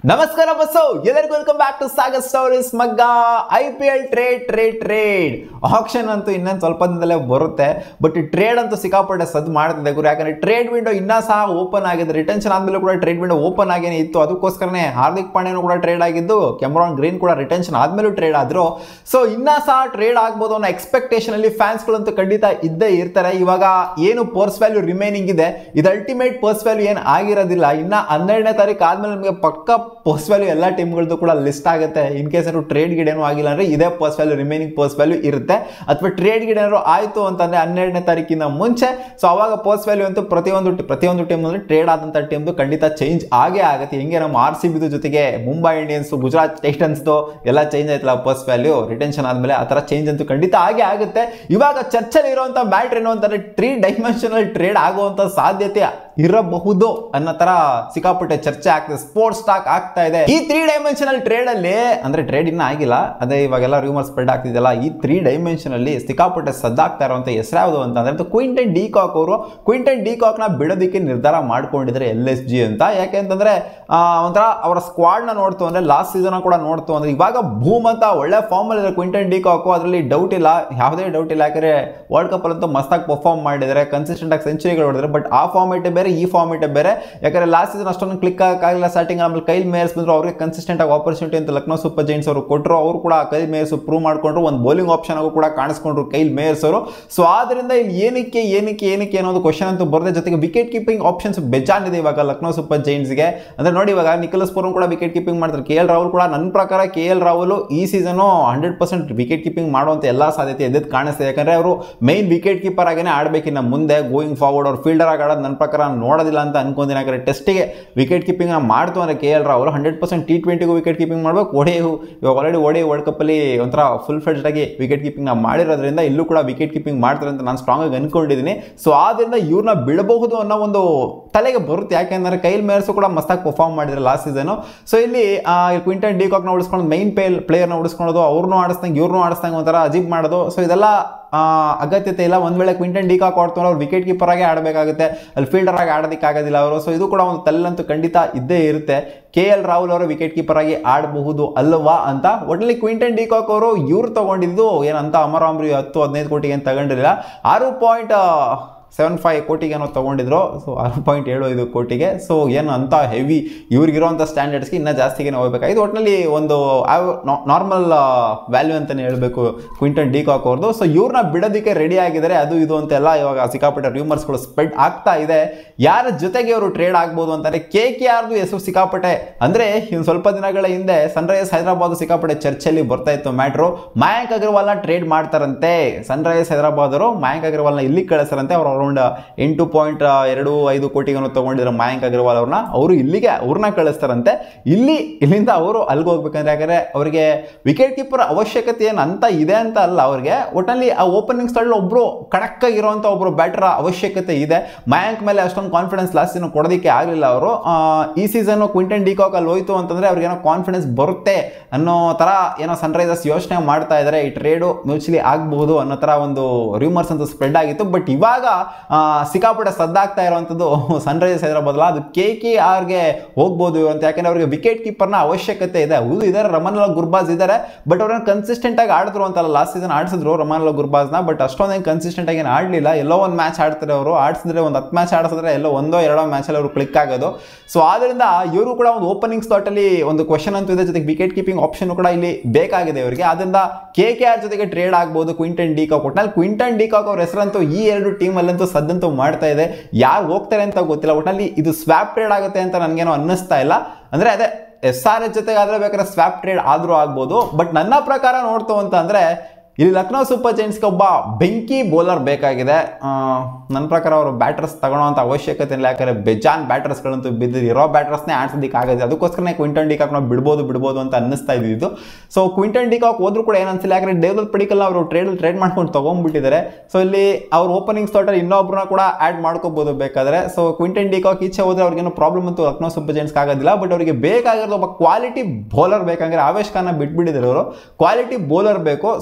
ನಮಸ್ಕಾರ ಬಸ್ಸು ಎಲ್ಲರಿಗೂ welcome back to Sagar stories ಮಗ್ಗ I P L trade trade trade action ಅಂತೂ ಇನ್ನೊಂದು ಸ್ವಲ್ಪ ದಿನದಲ್ಲೇ ಬರುತ್ತೆ ಬಟ್ ಟ್ರೇಡ್ ಅಂತೂ ಸಿಕ್ಕಾಪಟ್ಟೆ ಸದ್ ಮಾಡ್ತಿದೆ ಗುರು ಯಾಕಂದ್ರೆ ಟ್ರೇಡ್ ವಿಂಡೋ ಇನ್ನೂ ಸಹ ಓಪನ್ ಆಗಿದೆ ರಿಟೆನ್ಷನ್ ಆದ್ಮೇಲೆ ಕೂಡ ಟ್ರೇಡ್ ವಿಂಡೋ ಓಪನ್ ಆಗೇನೆ ಇತ್ತು ಅದಕ್ಕೋಸ್ಕರನೇ ಹಾರ್ದಿಕ್ ಪಾಂಡ್ಯನು ಕೂಡ ಟ್ರೇಡ್ ಆಗಿದ್ದು ಕೆಮ್ರಾನ್ ಗ್ರೀನ್ ಕೂಡ ರಿಟೆನ್ಷನ್ ಆದ್ಮೇಲೂ ಟ್ರೇಡ್ ಆದ್ರು ಸೊ ಇನ್ನೂ ಸಹ ಟ್ರೇಡ್ ಆಗ್ಬೋದು ಅನ್ನೋ ಎಕ್ಸ್ಪೆಕ್ಟೇಷನ್ ಅಲ್ಲಿ ಫ್ಯಾನ್ಸ್ಗಳಂತೂ ಖಂಡಿತ ಇದ್ದೇ ಇರ್ತಾರೆ ಇವಾಗ ಏನು ಪರ್ಸ್ ವ್ಯಾಲ್ಯೂ ರಿಮೈನಿಂಗ್ ಇದೆ ಇದು ಅಲ್ಟಿಮೇಟ್ ಪರ್ಸ್ ವ್ಯಾಲ್ಯೂ ಏನು ಆಗಿರೋದಿಲ್ಲ ಇನ್ನ ಹನ್ನೆರಡನೇ ತಾರೀಕು ಆದ್ಮೇಲೆ ನಮಗೆ ಪಕ್ಕ ಪರ್ಸ್ ವ್ಯಾಲ್ಯೂ ಎಲ್ಲ ಟೀಮ್ಗಳದ್ದು ಕೂಡ ಲಿಸ್ಟ್ ಆಗುತ್ತೆ ಇನ್ ಕೇಸ್ ಏನಾದ್ರು ಟ್ರೇಡ್ ಗಿಡ್ ಏನೂ ಆಗಿಲ್ಲ ಅಂದ್ರೆ ಇದೇ purse value remaining purse value ಇರುತ್ತೆ ಅಥವಾ ಟ್ರೇಡ್ ಗಿಡ್ ಏನಾದ್ರು ಆಯ್ತು ಅಂತಂದ್ರೆ ಹನ್ನೆರಡನೇ ತಾರೀಕಿನ ಮುಂಚೆ ಸೊ ಅವಾಗ ಪರ್ಸ್ ವ್ಯಾಲ್ಯೂ ಅಂತೂ ಪ್ರತಿಯೊಂದು ಟಿ- ಪ್ರತಿಯೊಂದು ಟೀಮ್ ಅಂದ್ರೆ ಟ್ರೇಡ್ ಆದಂಥ ಟೀಮ್ದು ಖಂಡಿತ ಚೇಂಜ್ ಆಗೇ ಆಗುತ್ತೆ ಹಿಂಗೆ ನಮ್ಮ ಆರ್ ಸಿ ಬಿದು ಜೊತೆಗೆ ಮುಂಬೈ ಇಂಡಿಯನ್ಸ್ ಗುಜರಾತ್ ಟೈಟನ್ಸ್ದು ಎಲ್ಲ ಚೇಂಜ್ ಆಯ್ತಲ್ಲ ಪರ್ಸ್ ವ್ಯಾಲ್ಯೂ ರಿಟೆನ್ಷನ್ ಆದ್ಮೇಲೆ ಆ ಥರ ಚೇಂಜ್ ಅಂತೂ ಖಂಡಿತ ಆಗೇ ಆಗುತ್ತೆ ಇವಾಗ ಚರ್ಚೆಲಿ ಇರುವಂಥ ಮ್ಯಾಟ್ರ್ ಏನು ಅಂತಂದ್ರೆ ತ್ರೀ ಡೈಮೆನ್ಷನಲ್ ಟ್ರೇಡ್ ಆಗುವಂಥ ಸಾಧ್ಯತೆ ಇರಬಹುದು ಅನ್ನೋ ತರ ಸಿಕ್ಕಾಪಟ್ಟೆ ಚರ್ಚೆ ಆಗ್ತದೆ ಸ್ಪೋರ್ಟ್ಸ್ ಸ್ಟಾಕ್ ಆಗ್ತಾ ಇದೆ ಈ ತ್ರೀ ಡೈಮೆನ್ಷನಲ್ ಟ್ರೇಡ್ ಅಲ್ಲಿ ಅಂದ್ರೆ ಟ್ರೇಡ್ ಇನ್ನ ಆಗಿಲ್ಲ ಅದೇ ಇವಾಗೆಲ್ಲ ರೂಮರ್ ಸ್ಪ್ರೆಡ್ ಆಗ್ತಿದೆಯಲ್ಲ ಈ ತ್ರೀ ಡೈಮೆನ್ಷನ್ ಅಲ್ಲಿ ಸಿಕ್ಕಾಪಟ್ಟೆ ಸದ್ದಾಗ್ತಾ ಇರುವಂತ ಹೆಸರು ಯಾವುದು ಅಂತಂದ್ರೆ ಅದು ಕ್ವಿಂಟನ್ ಡಿ ಕಾಕ್ ಅವರು ಕ್ವಿಂಟನ್ ಡಿ ಕಾಕ್ ನ ಬಿಡೋದಕ್ಕೆ ನಿರ್ಧಾರ ಮಾಡ್ಕೊಂಡಿದ್ದಾರೆ ಎಲ್ ಎಸ್ ಜಿ ಅಂತ ಯಾಕೆ ಅಂತಂದ್ರೆ ಆ, ಒಂಥರ ಅವರ ಸ್ಕ್ವಾಡ್ ನ ನೋಡ್ತು ಅಂದ್ರೆ ಲಾಸ್ಟ್ ಸೀಸನ್ ಕೂಡ ನೋಡ್ತು ಅಂದ್ರೆ ಇವಾಗ ಭೂಮ್ ಅಂತ ಒಳ್ಳೆ ಫಾರ್ಮ್ ಅಲ್ಲಿ ಕ್ವಿಂಟನ್ ಡಿ ಕಾಕು ಅದರಲ್ಲಿ ಡೌಟ್ ಇಲ್ಲ ಯಾವುದೇ ಡೌಟ್ ಇಲ್ಲ ಯಾಕಂದ್ರೆ ವರ್ಲ್ಡ್ ಕಪ್ ಅಲ್ಲಂತೂ ಮಸ್ತಾಗಿ ಪರ್ಫಾರ್ಮ್ ಮಾಡಿದ್ದಾರೆ ಕನ್ಸಿಸ್ಟೆಂಟ್ ಆಗಿ ಸೆಂಚುರಿಗಳು ಹೊಡೆದ್ರೆ ಬಟ್ ಆ ಫಾರ್ಮೇಟ್ ಬೇರೆ ಈ ಫಾರ್ಮೇಟ್ ಬೇರೆ ಯಾಕಂದ್ರೆ ಲಾಸ್ಟ್ ಸೀಸನ್ ಅಷ್ಟೊಂದು ಕ್ಲಿಕ್ ಆಗಲಿಲ್ಲ ಸ್ಟಾರ್ಟಿಂಗ್ ಆಮೇಲೆ ಕೈಲ್ ಮೇಯರ್ಸ್ ಬಂದ್ರು ಅವ್ರಿಗೆ ಕನ್ಸಿಸ್ಟೆಂಟ್ ಆಗಿ ಆಪರ್ಚುನಿಟಿ ಅಂತ ಲಕ್ನೋ ಸೂಪರ್ ಜೈನ್ಸ್ ಅವರು ಕೊಟ್ಟರು ಅವರು ಕೂಡ ಕೈಲ್ ಮೇಯರ್ಸ್ ಪ್ರೂವ್ ಮಾಡ್ಕೊಂಡ್ರು ಒಂದು ಬೌಲಿಂಗ್ ಆಪ್ಷನ್ ಆಗು ಕೂಡ ಕಾಣಿಸ್ಕೊಂಡ್ರು ಕೈಲ್ ಮೇಯರ್ಸ್ ಅವರು ಸೊ ಆದ್ರಿಂದ ಇಲ್ಲಿ ಏನಕ್ಕೆ ಏನಕ್ಕೆ ಏನಕ್ಕೆ ಅನ್ನೋದು ಕ್ವಶನ್ ಅಂತೂ ಬರದೆ ಜೊತೆಗೆ ವಿಕೆಟ್ ಕೀಪಿಂಗ್ ಆಪ್ಷನ್ಸ್ ಬೆಜಾನ್ ಇದೆ ಇವಾಗ ಲಕ್ನೋ ಸೂಪರ್ ಜೈನ್ಸ್ಗೆ ಅಂದ್ರೆ ನೋಡಿ ಇವಾಗ ನಿಖಲಸ್ ಪುರಂ ಕೂಡ ವಿಕೆಟ್ ಕೀಪಿಂಗ್ ಮಾಡ್ತಾರೆ ಕೆ ಎಲ್ ರಾಹುಲ್ ಕೂಡ ನನ್ನ ಪ್ರಕಾರ ಕೆ ಎಲ್ ರಾಹುಲ್ ಈ season hundred percent wicket keeping ಮಾಡುವಂತ ಎಲ್ಲ ಸಾಧ್ಯತೆ ಎದ್ದೆದ್ದು ಕಾಣಿಸ್ತಿದೆ ಯಾಕಂದ್ರೆ ಅವರು ಮೈನ್ ವಿಕೆಟ್ ಕೀಪರ್ ಆಗೇನೆ ಆಡ್ಬೇಕಿನ್ನ ಮುಂದೆ ಗೋಯಿಂಗ್ ಫಾರ್ವರ್ಡ್ ಅವ್ರು ಫೀಲ್ಡರ್ ಆಗಿ ಆಡೋದು ನನ್ನ ಪ್ರಕಾರ ನಾನ್ ನೋಡೋದಿಲ್ಲ ಅಂತ ಅನ್ಕೊಂತೀನಿ ಯಾಕಂದ್ರೆ ಟೆಸ್ಟಿಗೆ ವಿಕೆಟ್ ಕೀಪಿಂಗ್ ಮಾಡ್ತು ಅಂದ್ರೆ K L Rahul hundred percent T ಟ್ವೆಂಟಿಗೂ ವಿಕೆಟ್ ಕೀಪಿಂಗ್ ಮಾಡ್ಬೇಕು ಒಡೆಯು ಇವಾಗ ಆಲ್ರೆಡಿ ಒಡೆ ವರ್ಲ್ಡ್ ಕಪ್ಪಲ್ಲಿ ಒಂಥರ ಫುಲ್ ಫ್ಲೆಡ್ಜ್ ಆಗಿ ವಿಕೆಟ್ ಕೀಪಿಂಗ್ ಮಾಡಿರೋದ್ರಿಂದ ಇಲ್ಲೂ ಕೂಡ ವಿಕೆಟ್ ಕೀಪಿಂಗ್ ಮಾಡ್ತಾರೆ ಅಂತ ನಾನು ಸ್ಟ್ರಾಂಗ್ ಆಗಿ ಅನ್ಕೊಂಡಿದ್ದೀನಿ ಸೊ ಆದ್ರಿಂದ ಇವ್ರನ್ನ ಬಿಡಬಹುದು ಅನ್ನೋ ಒಂದು ತಲೆಗೆ ಬರುತ್ತೆ ಯಾಕೆಂದ್ರೆ ಕೈಲ್ ಮೇರ್ಸು ಕೂಡ ಮಸ್ತಾಗಿ ಪರ್ಫಾರ್ಮ್ ಮಾಡಿದ್ರೆ ಲಾಸ್ಟ್ ಸೀಸನ್ ಸೊ ಇಲ್ಲಿ ಆ, ಈ ಕ್ವಿಂಟನ್ ಡಿಕಾಕ್ನ ಉಳಿಸ್ಕೊಂಡು ಮೈನ್ ಪೇಲ್ ಪ್ಲೇಯರ್ನ ಉಳಿಸ್ಕೊಳ್ಳೋದು ಅವ್ರನ್ನೂ ಆಡಿಸ್ದಂಗೆ ಇವ್ರನ್ನೂ ಆಡಿಸ್ದಂಗೆ ಒಂಥರ ಅಜೀಬ್ ಮಾಡೋದು ಸೊ ಇದೆಲ್ಲ ಆ, ಅಗತ್ಯತೆ ಇಲ್ಲ ಒಂದ್ ವೇಳೆ ಕ್ವಿಂಟನ್ ಡಿಕಾಕ್ ಆಡ್ತಾರೆ ಅವ್ರು ವಿಕೆಟ್ ಕೀಪರ್ ಆಗಿ ಆಡಬೇಕಾಗುತ್ತೆ ಅಲ್ಲಿ ಫೀಲ್ಡರ್ ಆಗಿ ಆಡೋದಕ್ಕೆ ಆಗೋದಿಲ್ಲ ಅವರು ಸೊ ಇದು ಕೂಡ ಒಂದು ತಲೆಯಂತೂ ಖಂಡಿತ ಇದ್ದೇ ಇರುತ್ತೆ ಕೆ ಎಲ್ ರಾಹುಲ್ ಅವರು ವಿಕೆಟ್ ಕೀಪರ್ ಆಗಿ ಆಡಬಹುದು ಅಲ್ವಾ ಅಂತ ಒಟ್ಟಲ್ಲಿ ಕ್ವಿಂಟನ್ ಡಿಕಾಕ್ ಅವರು ಇವ್ರು ತಗೊಂಡಿದ್ದು ಏನಂತ ಅಮರಾಮ್ರಿ ಹತ್ತು ಹದಿನೈದು ಕೋಟಿಗೆ ಏನು ತಗೊಂಡಿರಲಿಲ್ಲ ಆರು ಪಾಯಿಂಟ್ ಸೆವೆನ್ ಫೈವ್ ಕೋಟಿಗೆ ಏನೋ ತೊಗೊಂಡಿದ್ರು ಸೊ ಆರು ಪಾಯಿಂಟ್ ಏಳು ಐದು ಕೋಟಿಗೆ ಸೊ ಏನು ಅಂತ ಹೆವಿ ಇವ್ರಿಗಿರೋಂಥ ಸ್ಟ್ಯಾಂಡರ್ಡ್ಸ್ಗೆ ಇನ್ನೂ ಜಾಸ್ತಿಗೆ ಹೋಗ್ಬೇಕಾಗಿತ್ತು ಒಟ್ಟಿನಲ್ಲಿ ಒಂದು ನಾರ್ಮಲ್ ವ್ಯಾಲ್ಯೂ ಅಂತಲೇ ಹೇಳಬೇಕು ಕ್ವಿಂಟನ್ ಡಿಕಾಕ್ ಅವ್ರದ್ದು ಸೊ ಇವ್ರನ್ನ ಬಿಡೋದಕ್ಕೆ ರೆಡಿ ಆಗಿದ್ದಾರೆ ಅದು ಇದು ಅಂತೆಲ್ಲ ಇವಾಗ ಸಿಕ್ಕಾಪಟ್ಟೆ ರೂಮರ್ಸ್ಗಳು ಸ್ಪ್ರೆಡ್ ಆಗ್ತಾ ಇದೆ ಯಾರ ಜೊತೆಗೆ ಅವರು ಟ್ರೇಡ್ ಆಗ್ಬೋದು ಅಂತಂದ್ರೆ ಕೆ ಕೆ ಆರ್ದು ಹೆಸರು ಸಿಕ್ಕಾಪಟ್ಟೆ ಅಂದ್ರೆ ಇನ್ನು ಸ್ವಲ್ಪ ದಿನಗಳ ಹಿಂದೆ ಸನ್ರೈಸರ್ಸ್ ಹೈದರಾಬಾದ್ ಸಿಕ್ಕಾಪಟ್ಟೆ ಚರ್ಚೆಯಲ್ಲಿ ಬರ್ತಾ ಇತ್ತು ಮ್ಯಾಟ್ರು ಮಯಾಂಕ್ ಅಗರ್ವಾಲ್ನ ಟ್ರೇಡ್ ಮಾಡ್ತಾರಂತೆ ಸನ್ರೈಸರ್ಸ್ ಹೈದರಾಬಾದ್ ಅವರು ಮಯಾಂಕ್ ಅಗರ್ವಾಲ್ನ ಇಲ್ಲಿ ಕಳಿಸ್ತಾರಂತೆ ಅವ್ರು ಅರೌಂಡ್ ಎಂಟು ಪಾಯಿಂಟ್ ಎರಡು ಐದು ಕೋಟಿಗೆ ತಗೊಂಡಿದ್ರು ಮಯಾಂಕ್ ಅಗರ್ವಾಲ್ ಅವ್ರನ್ನ ಅವರು ಇಲ್ಲಿಗೆ ಅವ್ರನ್ನ ಕಳಿಸ್ತಾರಂತೆ ಇಲ್ಲಿ ಇಲ್ಲಿಂದ ಅವರು ಅಲ್ಲಿಗೆ ಹೋಗ್ಬೇಕಂದ್ರೆ ಯಾಕಂದ್ರೆ ಅವರಿಗೆ ವಿಕೆಟ್ ಕೀಪರ್ ಅವಶ್ಯಕತೆ ಏನು ಅಂತ ಇದೆ ಅಂತ ಅಲ್ಲ ಅವ್ರಿಗೆ ಒಟ್ಟಲ್ಲಿ ಆ ಓಪನಿಂಗ್ ಸ್ಟಾಲ್ ಒಬ್ರು ಕಡಕ್ ಆಗಿರುವಂತ ಒಬ್ರು ಬ್ಯಾಟರ್ ಅವಶ್ಯಕತೆ ಇದೆ ಮಯಾಂಕ್ ಮೇಲೆ ಅಷ್ಟೊಂದು ಕಾನ್ಫಿಡೆನ್ಸ್ ಲಾಸ್ಟ್ ಸೀಸನ್ ಕೊಡೋದಕ್ಕೆ ಆಗಲಿಲ್ಲ ಅವರು ಈ ಸೀಸನ್ ಕ್ವಿಂಟನ್ ಡಿಕಾಕ್ ಅಲ್ಲಿ ಹೋಯ್ತು ಅಂತಂದ್ರೆ ಅವ್ರಿಗೆ ಏನೋ ಕಾನ್ಫಿಡೆನ್ಸ್ ಬರುತ್ತೆ ಅನ್ನೋ ತರ ಏನೋ ಸನ್ರೈಸರ್ಸ್ ಯೋಚನೆ ಮಾಡ್ತಾ ಇದ್ದಾರೆ ಈ ಟ್ರೇಡು ಮ್ಯೂಚುಲಿ ಆಗಬಹುದು ಅನ್ನೋ ತರ ಒಂದು ರೂಮರ್ಸ್ ಅಂತ ಸ್ಪ್ರೆಡ್ ಆಗಿತ್ತು ಬಟ್ ಇವಾಗ ಆ, ಸಿಕ್ಕಾಪಟ್ಟೆ ಸದ್ದಾಗ್ತಾ ಇರುವಂಥದ್ದು ಸನ್ರೈಸರ್ಸ್ ಹೈದರಾಬಾದ್ ಅಲ್ಲ ಅದು ಕೆ ಕೆ ಆರ್ಗೆ ಹೋಗ್ಬೋದು ಅಂತ ಯಾಕಂದ್ರೆ ಅವರಿಗೆ ವಿಕೆಟ್ ಕೀಪರ್ನ ಅವಶ್ಯಕತೆ ಇದೆ ಹೌದು ಇದ್ದಾರೆ ರಮನ್ಲಾ ಗುರ್ಬಾಜ್ ಇದ್ದಾರೆ ಬಟ್ ಅವ್ರನ್ನ ಕನ್ಸಿಸ್ಟೆಂಟ್ ಆಗಿ ಆಡಿದ್ರು ಅಂತಲ್ಲ ಲಾಸ್ಟ್ ಸೀಸನ್ ಆಡಿಸಿದ್ರು ರಮನ್ಲಾ ಗುರ್ಬಾಜ್ನ ಬಟ್ ಅಷ್ಟೊಂದೇನು ಕನ್ಸಿಸ್ಟೆಂಟ್ ಆಗಿ ಏನು ಆಡಲಿಲ್ಲ ಎಲ್ಲೋ ಒಂದು ಮ್ಯಾಚ್ ಆಡ್ತಾರೆ ಅವರು ಆಡಿಸಿದ್ರೆ ಒಂದು ಹತ್ತು ಮ್ಯಾಚ್ ಆಡಿಸಿದ್ರೆ ಎಲ್ಲೋ ಒಂದೋ ಎರಡೋ ಮ್ಯಾಚಲ್ಲಿ ಅವರು ಕ್ಲಿಕ್ ಆಗೋದು ಸೊ ಆದ್ರಿಂದ ಇವರು ಕೂಡ ಒಂದು ಓಪನಿಂಗ್ ಸ್ಲಾಟಲ್ಲಿ ಒಂದು ಕ್ವಶನ್ ಅಂತೂ ಇದೆ ಜೊತೆಗೆ ವಿಕೆಟ್ ಕೀಪಿಂಗ್ ಆಪ್ಷನ್ ಕೂಡ ಇಲ್ಲಿ ಬೇಕಾಗಿದೆ ಇವರಿಗೆ ಆದ್ರಿಂದ ಕೆ ಕೆ ಆರ್ ಜೊತೆಗೆ ಟ್ರೇಡ್ ಆಗ್ಬೋದು ಕ್ವಿಂಟನ್ ಡಿಕಾಕ್ ಒಟ್ನಲ್ಲಿ ಕ್ವಿಂಟನ್ ಡಿಕಾಕ್ ಅವ್ರ ಹೆಸರಂತೂ ಈ ಎರಡು ಟೀಮಲ್ಲಂತೂ ಸದ್ದಂತೂ ಮಾಡ್ತಾ ಇದೆ ಯಾರು ಹೋಗ್ತಾರೆ ಅಂತ ಗೊತ್ತಿಲ್ಲ ಒಟ್ನಲ್ಲಿ ಇದು ಸ್ವ್ಯಾಪ್ ಟ್ರೇಡ್ ಆಗುತ್ತೆ ಅಂತ ನನಗೇನೋ ಅನ್ನಿಸ್ತಾ ಇಲ್ಲ ಅಂದ್ರೆ ಅದೇ ಎಸ್ ಆರ್ ಎಚ್ ಜೊತೆಗೆ ಆದ್ರೆ ಬೇಕಾದ್ರೆ ಸ್ವ್ಯಾಪ್ ಟ್ರೇಡ್ ಆದ್ರೂ ಆಗ್ಬೋದು ಬಟ್ ನನ್ನ ಪ್ರಕಾರ ನೋಡ್ತು ಅಂತ ಅಂದ್ರೆ ಇಲ್ಲಿ ಲಕ್ನೋ ಸೂಪರ್ ಜೈಂಟ್ಸ್ಗೆ ಒಬ್ಬ ಬೆಂಕಿ ಬೌಲರ್ ಬೇಕಾಗಿದೆ ಆ, ನನ್ನ ಪ್ರಕಾರ ಅವರು ಬ್ಯಾಟರ್ಸ್ ತಗೊಳ್ಳೋಂಥ ಅವಶ್ಯಕತೆ ಇಲ್ಲ ಯಾಕಂದ್ರೆ ಬೆಜಾನ್ ಬ್ಯಾಟರ್ಸ್ಗಳಂತೂ ಬಿದ್ದಿದ್ದು ಇರೋ ಬ್ಯಾಟರ್ಸ್ನೇ ಆಡ್ಸೋದಕ್ಕೆ ಆಗಿದೆ ಅದಕ್ಕೋಸ್ಕರನೇ ಕ್ವಿಂಟನ್ ಡಿಕಾಕ್ ನಾವು ಬಿಡ್ಬೋದು ಬಿಡ್ಬೋದು ಅಂತ ಅನ್ನಿಸ್ತಾ ಇದ್ದಿದ್ದು ಸೊ ಕ್ವಿಂಟನ್ ಡಿಕಾಕ್ ಹೋದ್ರು ಕೂಡ ಏನು ಅನ್ಸಿಲ್ಲ ಯಾಕಂದ್ರೆ ಡೇವಲ್ ಪಡಿಕಲ್ ಅವರು ಟ್ರೇಡ್ ಟ್ರೇಡ್ ಮಾಡ್ಕೊಂಡು ತೊಗೊಂಡ್ಬಿಟ್ಟಿದ್ದಾರೆ ಸೊ ಇಲ್ಲಿ ಅವ್ರ ಓಪನಿಂಗ್ ಸ್ಟಾರ್ಟರ್ ಇನ್ನೊಬ್ರನ್ನ ಕೂಡ ಆ್ಯಡ್ ಮಾಡ್ಕೋಬಹುದು ಬೇಕಾದ್ರೆ ಸೊ ಕ್ವಿಂಟನ್ ಡಿಕಾಕ್ ಈಚೆ ಹೋದ್ರೆ ಅವ್ರಿಗೇನು ಪ್ರಾಬ್ಲಮ್ ಅಂತೂ ಲಕ್ನೋ ಸೂಪರ್ ಜೈಂಟ್ಸ್ಗೆ ಆಗೋದಿಲ್ಲ ಬಟ್ ಅವರಿಗೆ ಬೇಕಾಗಿರೋದು ಒಬ್ಬ ಕ್ವಾಲಿಟಿ ಬೌಲರ್ ಬೇಕಂದ್ರೆ ಆವೇಶ್ ಖಾನ ಬಿಟ್ಬಿಟ್ಟಿದ್ದಾರೆ ಅವರು ಕ್ವಾಲಿಟಿ ಬೌಲರ್ ಬೇಕು ಸೊ ಅದು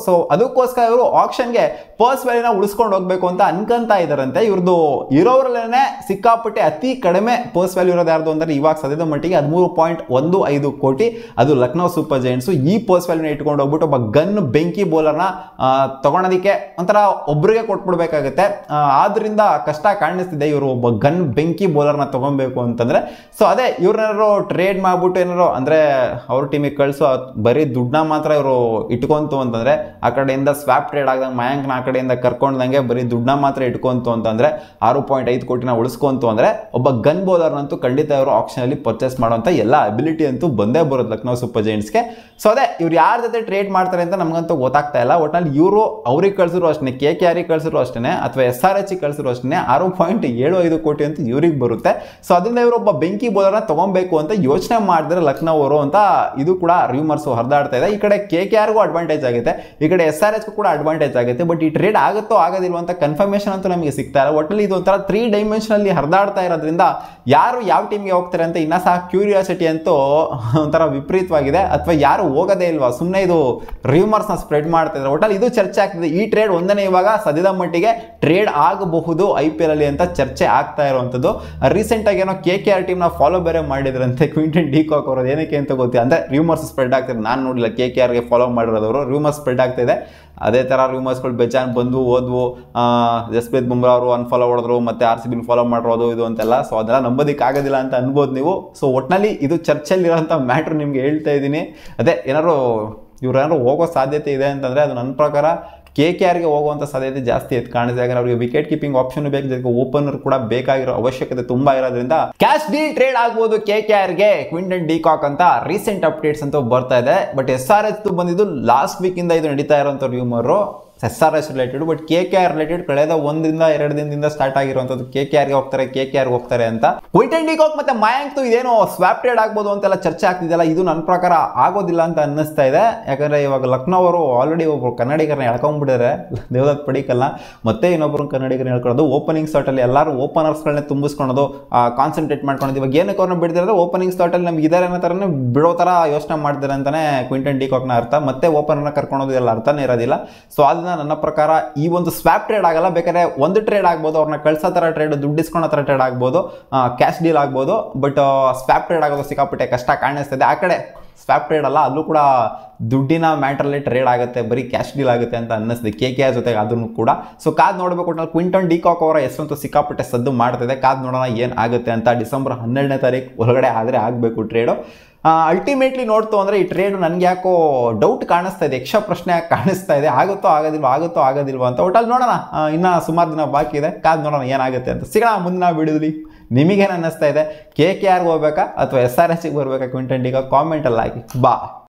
ಅದಕ್ಕೋಸ್ಕರ ಇವರು ಆಕ್ಷನ್ಗೆ ಪರ್ಸ್ ವ್ಯಾಲ್ಯೂನ ಉಳಿಸ್ಕೊಂಡು ಹೋಗ್ಬೇಕು ಅಂತ ಅನ್ಕೊಂತ ಇದಾರಂತೆ ಇವ್ರದ್ದು ಇರೋರಲ್ಲೇ ಸಿಕ್ಕಾಪಟ್ಟೆ ಅತಿ ಕಡಿಮೆ ಪರ್ಸ್ ವ್ಯಾಲ್ಯೂ ಇರೋದು ಯಾರ್ದು ಅಂದ್ರೆ ಇವಾಗ ಸದ್ಯದ ಮಟ್ಟಿಗೆ ಹದಿಮೂರು ಪಾಯಿಂಟ್ ಒಂದು ಐದು ಕೋಟಿ ಅದು ಲಕ್ನೋ ಸೂಪರ್ ಜೈಂಟ್ಸ್ ಈ ಪರ್ಸ್ ವ್ಯಾಲ್ಯೂನ ಇಟ್ಕೊಂಡು ಹೋಗ್ಬಿಟ್ಟು ಒಬ್ಬ ಗನ್ ಬೆಂಕಿ ಬೌಲರ್ನ ತಗೊಳೋದಕ್ಕೆ ಒಂಥರ ಒಬ್ರಿಗೆ ಕೊಟ್ಬಿಡ್ಬೇಕಾಗತ್ತೆ ಆ, ಆದ್ರಿಂದ ಕಷ್ಟ ಕಾಣಿಸ್ತಿದೆ ಇವರು ಒಬ್ಬ ಗನ್ ಬೆಂಕಿ ಬೌಲರ್ನ ತಗೊಬೇಕು ಅಂತಂದ್ರೆ ಸೊ ಅದೇ ಇವ್ರನ್ನಾರು ಟ್ರೇಡ್ ಮಾಡ್ಬಿಟ್ಟು ಏನಾರು ಅಂದ್ರೆ ಅವ್ರ ಟೀಮಿಗೆ ಕಳಿಸೋ ಬರೀ ದುಡ್ಡನ್ನ ಮಾತ್ರ ಇವರು ಇಟ್ಕೊಂತು ಅಂತಂದ್ರೆ ಆ ಕಡೆಯಿಂದ ಸ್ವಾಪ್ ಟ್ರೇಡ್ ಆಗದಂಗೆ ಮಯಾಂಕ್ನ ಆ ಕಡೆಯಿಂದ ಕರ್ಕೊಂಡಂಗೆ ಬರೀ ದುಡ್ಡನ್ನ ಮಾತ್ರ ಇಟ್ಕೊಂತು ಅಂತಂದ್ರೆ ಆರು ಪಾಯಿಂಟ್ ಐದು ಕೋಟಿನ ಉಳಿಸ್ಕೊಂತು ಅಂದ್ರೆ ಒಬ್ಬ ಗನ್ ಬೌಲರ್ನಂತೂ ಖಂಡಿತ ಇವರು ಆಪ್ಷನಲ್ಲಿ ಪರ್ಚೇಸ್ ಮಾಡುವಂಥ ಎಲ್ಲ ಅಬಿಲಿಟಿ ಅಂತೂ ಬಂದೇ ಬರುತ್ತೆ ಲಕ್ನೋ ಸೂಪರ್ ಜೈಂಟ್ಸ್ಗೆ ಸೊ ಅದೇ ಇವ್ರು ಯಾರ ಜೊತೆ ಟ್ರೇಡ್ ಮಾಡ್ತಾರೆ ಅಂತ ನಮಗಂತೂ ಗೊತ್ತಾಗ್ತಾ ಇಲ್ಲ ಒಟ್ನಲ್ಲಿ ಇವರು ಅವ್ರಿಗೆ ಕಳ್ಸಿರೋ ಅಷ್ಟೇ ಕೆ ಕೆ ಆರಿಗೆ ಕಳ್ಸಿರೋ ಅಷ್ಟೇ ಅಥವಾ ಎಸ್ ಆರ್ ಎಚ್ ಕಳ್ಸಿರೋ ಅಷ್ಟೇ ಆರು ಪಾಯಿಂಟ್ ಏಳು ಐದು ಕೋಟಿ ಅಂತ ಇವ್ರಿಗೆ ಬರುತ್ತೆ ಸೊ ಅದರಿಂದ ಇವರು ಒಬ್ಬ ಬೆಂಕಿ ಬೌಲರ್ನ ತಗೊಬೇಕು ಅಂತ ಯೋಚನೆ ಮಾಡಿದ್ರೆ ಲಕ್ನೋ ಅವರು ಅಂತ ಇದು ಕೂಡ ರೂಮರ್ಸ್ ಹರಿದಾಡ್ತಾ ಇದೆ ಈ ಕಡೆ ಕೆ ಕೆ ಆರ್ಗೂ ಅಡ್ವಾಂಟೇಜ್ ಆಗುತ್ತೆ ಈ ಕಡೆ ಎಸ್ ಆರ್ ಎಚ್ ಕೂಡ ಅಡ್ವಾಂಟೇಜ್ ಆಗುತ್ತೆ ಬಟ್ ಈ ಟ್ರೇಡ್ ಆಗುತ್ತೋ ಆಗೋದಿಲ್ವ ಅಂತ ಕನ್ಫರ್ಮೇಷನ್ ಅಂತೂ ನಮಗೆ ಸಿಗ್ತಾ ಇಲ್ಲ ಒಟ್ಟಲ್ಲಿ ಇದು ಒಂಥರ ತ್ರೀ ಡೈಮೆನ್ಷನಲ್ಲಿ ಹರಿದಾಡ್ತಾ ಇರೋದ್ರಿಂದ ಯಾರು ಯಾವ ಟೀಮ್ಗೆ ಹೋಗ್ತಾರೆ ಅಂತ ಇನ್ನೂ ಸಹ ಕ್ಯೂರಿಯಾಸಿಟಿ ಅಂತೂ ಒಂಥರ ವಿಪರೀತವಾಗಿದೆ ಅಥವಾ ಯಾರು ಹೋಗೋದೇ ಇಲ್ವಾ ಸುಮ್ಮನೆ ಇದು ರ್ಯೂಮರ್ಸ್ನ ಸ್ಪ್ರೆಡ್ ಮಾಡ್ತಾ ಇದ್ದಾರೆ ಒಟ್ಟಲ್ಲಿ ಇದು ಚರ್ಚೆ ಆಗ್ತಿದೆ ಈ ಟ್ರೇಡ್ ಒಂದನೇ ಇವಾಗ ಸದ್ಯದ ಮಟ್ಟಿಗೆ ಟ್ರೇಡ್ ಆಗಬಹುದು ಐ ಪಿ ಎಲ್ ಅಲ್ಲಿ ಅಂತ ಚರ್ಚೆ ಆಗ್ತಾ ಇರುವಂಥದ್ದು ರೀಸೆಂಟ್ ಆಗಿ ಏನೋ ಕೆ ಕೆ ಆರ್ ಟೀಮ್ನ ಫಾಲೋ ಬೇರೆ ಮಾಡಿದ್ರಂತೆ ಕ್ವಿಂಟನ್ ಡಿಕಾಕ್ ಅವರು ಏನಕ್ಕೆ ಅಂತ ಗೊತ್ತಿಲ್ಲ ಅಂದ್ರೆ ರೂಮರ್ಸ್ ಸ್ಪ್ರೆಡ್ ಆಗ್ತಿದೆ ನಾನು ನೋಡಿಲ್ಲ ಕೆ ಕೆ ಆರ್ಗೆ ಫಾಲೋ ಮಾಡಿರೋದವರು ರೂಮರ್ಸ್ ಸ್ಪ್ರೆಡ್ ಆಗ್ತಿದೆ ಅದೇ ಥರ ರೂಮರ್ಸ್ಗಳು ಬೇಜಾನ್ ಬಂದು ಓದ್ವು ಜಸ್ಪ್ರೀತ್ ಬುಮ್ರಾ ಅವರು ಅನ್ಫಾಲೋ ಹೊಡೆದ್ರು ಮತ್ತೆ ಆರ್ ಸಿ ಬಿನ್ ಫಾಲೋ ಮಾಡಿರೋದು ಇದು ಅಂತೆಲ್ಲ ಸೊ ಅದೆಲ್ಲ ನಂಬೋದಕ್ಕೆ ಆಗೋದಿಲ್ಲ ಅಂತ ಅನ್ಬೋದು ನೀವು ಸೊ ಒಟ್ನಲ್ಲಿ ಇದು ಚರ್ಚೆಯಲ್ಲಿರೋಂಥ ಮ್ಯಾಟ್ರ್ ನಿಮ್ಗೆ ಹೇಳ್ತಾ ಇದ್ದೀನಿ ಅದೇ ಏನಾದ್ರು ಇವ್ರು ಏನಾದ್ರು ಹೋಗೋ ಸಾಧ್ಯತೆ ಇದೆ ಅಂತಂದರೆ ಅದು ನನ್ನ ಪ್ರಕಾರ ಕೆ ಕೆ ಆರ್ಗೆ ಹೋಗುವಂಥ ಸಾಧ್ಯತೆ ಜಾಸ್ತಿ ಎದ್ದು ಕಾಣಿಸಿದೆ ಯಾಕಂದ್ರೆ ಅವ್ರಿಗೆ ವಿಕೆಟ್ ಕೀಪಿಂಗ್ ಆಪ್ಷನ್ ಬೇಕು ಜೊತೆಗೆ ಓಪನರ್ ಕೂಡ ಬೇಕಾಗಿರೋ ಅವಶ್ಯಕತೆ ತುಂಬಾ ಇರೋದ್ರಿಂದ ಕ್ಯಾಶ್ ಡೀಲ್ ಟ್ರೇಡ್ ಆಗ್ಬೋದು ಕೆ ಕೆ ಆರ್ಗೆ ಕ್ವಿಂಟನ್ ಡಿಕಾಕ್ ಅಂತ ರೀಸೆಂಟ್ ಅಪ್ಡೇಟ್ಸ್ ಅಂತ ಬರ್ತಾ ಇದೆ ಬಟ್ ಎಸ್ ಆರ್ ಎಚ್ ಬಂದಿದ್ದು ಲಾಸ್ಟ್ ವೀಕಿಂದ ಇದು ನಡೀತಾ ಇರೋಂಥ rumour S R S related but K K R related ಕಳೆದ ಒಂದಿಂದ ಎರಡು ದಿನದಿಂದ ಸ್ಟಾರ್ಟ್ ಆಗಿರುವಂಥದ್ದು ಕೆ ಕೆ ಆರ್ಗೆ ಹೋಗ್ತಾರೆ ಕೆ ಕೆ ಆರ್ಗೆ ಹೋಗ್ತಾರೆ ಅಂತ ಕ್ವಿಂಟನ್ ಡಿಕಾಕ್ ಮತ್ತೆ ಮಯಾಂಕ್ ಇದೇನೋ ಸ್ವಾಪ್ ಟ್ರೇಡ್ ಆಗ್ಬೋದು ಅಂತೆಲ್ಲ ಚರ್ಚೆ ಆಗ್ತಿದೆಯಲ್ಲ ಇದು ನನ್ನ ಪ್ರಕಾರ ಆಗೋದಿಲ್ಲ ಅಂತ ಅನ್ನಿಸ್ತಾ ಇದೆ ಯಾಕಂದ್ರೆ ಇವಾಗ ಲಕ್ನೋ ಅವರು ಆಲ್ರೆಡಿ ಒಬ್ರು ಕನ್ನಡಿಗರನ್ನ ಎಳ್ಕೊಂಡ್ಬಿಟ್ಟಿದ್ದಾರೆ ದೇವದತ್ ಪಡಿಕಲ್ನ ಮತ್ತೆ ಇನ್ನೊಬ್ರು ಕನ್ನಡಿಗರನ್ನ ಹೇಳ್ಕೊಳ್ಳೋದು ಓಪನಿಂಗ್ ಸ್ಟಾರ್ಟಲ್ಲಿ ಎಲ್ಲರೂ ಓಪನರ್ಸ್ಗಳನ್ನ ತುಂಬಿಸ್ಕೊಳೋದು ಕಾನ್ಸಂಟ್ರೇಟ್ ಮಾಡ್ಕೊಳೋದು ಇವಾಗ ಏನಕ್ಕೆ ಅವ್ರನ್ನ ಬಿಡ್ದಿರೋದು ಓಪನಿಂಗ್ ಸ್ಟಾರ್ಟಲ್ಲಿ ನಮ್ಗೆ ಇದಾರೆ ಅನ್ನೋ ಥರನೇ ಬಿಡೋ ಥರ ಯೋಚನೆ ಮಾಡ್ತಾರೆ ಅಂತಾನೆ ಕ್ವಿಂಟನ್ ಡಿಕಾಕ್ನ ಅರ್ಥ ಮತ್ತೆ ಓಪನರ್ನ ಕರ್ಕೊಳೋದು ಎಲ್ಲ ಅರ್ಥನೇ ಇರೋದಿಲ್ಲ ಸೊ ಅದನ್ನ ನನ್ನ ಪ್ರಕಾರ ಈ ಒಂದು ಸ್ವಾಪ್ ಟ್ರೇಡ್ ಆಗಲ್ಲ ಬೇಕಾದ್ರೆ ಒಂದು ಟ್ರೇಡ್ ಆಗ್ಬೋದು ಅವ್ರನ್ನ ಕಳ್ಸೋ ಥರ ಟ್ರೇಡ್ ದುಡ್ಡು ಇಸ್ಕೊಳೋ ಥರ ಟ್ರೇಡ್ ಆಗ್ಬೋದು ಕ್ಯಾಶ್ ಡೀಲ್ ಆಗ್ಬೋದು ಬಟ್ ಸ್ವಾಪ್ ಟ್ರೇಡ್ ಆಗೋದು ಸಿಕ್ಕಾಪಟ್ಟೆ ಕಷ್ಟ ಕಾಣಿಸ್ತಿದೆ ಆ ಕಡೆ ಸ್ವಾಪ್ ಟ್ರೇಡ್ ಅಲ್ಲ ಅಲ್ಲೂ ಕೂಡ ದುಡ್ಡಿನ ಮ್ಯಾಟ್ರಲ್ಲಿ ಟ್ರೇಡ್ ಆಗುತ್ತೆ ಬರೀ ಕ್ಯಾಶ್ ಡೀಲ್ ಆಗುತ್ತೆ ಅಂತ ಅನ್ನಿಸ್ತಿದೆ ಕೆ ಕೆ ಆರ್ ಜೊತೆಗೆ ಅದನ್ನು ಕೂಡ ಸೊ ಕಾದ್ ನೋಡಬೇಕು ನಾವು ಕ್ವಿಂಟನ್ ಡಿಕಾಕ್ ಅವರ ಹೆಸರಂತೂ ಸಿಕ್ಕಾಪಟ್ಟೆ ಸದ್ದು ಮಾಡ್ತಿದೆ ಕಾದ್ ನೋಡೋಣ ಏನು ಆಗುತ್ತೆ ಅಂತ ಡಿಸೆಂಬರ್ ಹನ್ನೆರಡನೇ ತಾರೀಕು ಒಳಗಡೆ ಆದರೆ ಆಗಬೇಕು ಟ್ರೇಡು ಅಲ್ಟಿಮೇಟ್ಲಿ ನೋಡ್ತು ಅಂದರೆ ಈ ಟ್ರೇಡ್ ನನಗೆ ಯಾಕೋ ಡೌಟ್ ಕಾಣಿಸ್ತಾ ಇದೆ ಯಕ್ಷ ಪ್ರಶ್ನೆ ಯಾಕೆ ಕಾಣಿಸ್ತಾ ಇದೆ ಆಗುತ್ತೋ ಆಗೋದಿಲ್ವ ಆಗುತ್ತೋ ಆಗೋದಿಲ್ವ ಅಂತ ಒಟ್ಟಲ್ಲಿ ನೋಡೋಣ ಆ, ಇನ್ನ ಸುಮಾರು ದಿನ ಬಾಕಿ ಇದೆ ಕಾದ್ ನೋಡೋಣ ಏನಾಗುತ್ತೆ ಅಂತ ಸಿಗೋಣ ಮುಂದಿನ ವಿಡಿಯೋದಲ್ಲಿ ನಿಮಗೇನು ಅನ್ನಿಸ್ತಾ ಇದೆ ಕೆ ಕೆ ಆರ್ಗೆ ಹೋಗ್ಬೇಕಾ ಅಥವಾ ಎಸ್ ಆರ್ ಎಚ್ಗೆ ಬರ್ಬೇಕಾ ಕ್ವಿಂಟನ್ ಡಿಗ ಕಾಮೆಂಟಲ್ಲಿ ಹಾಕಿ ಬಾ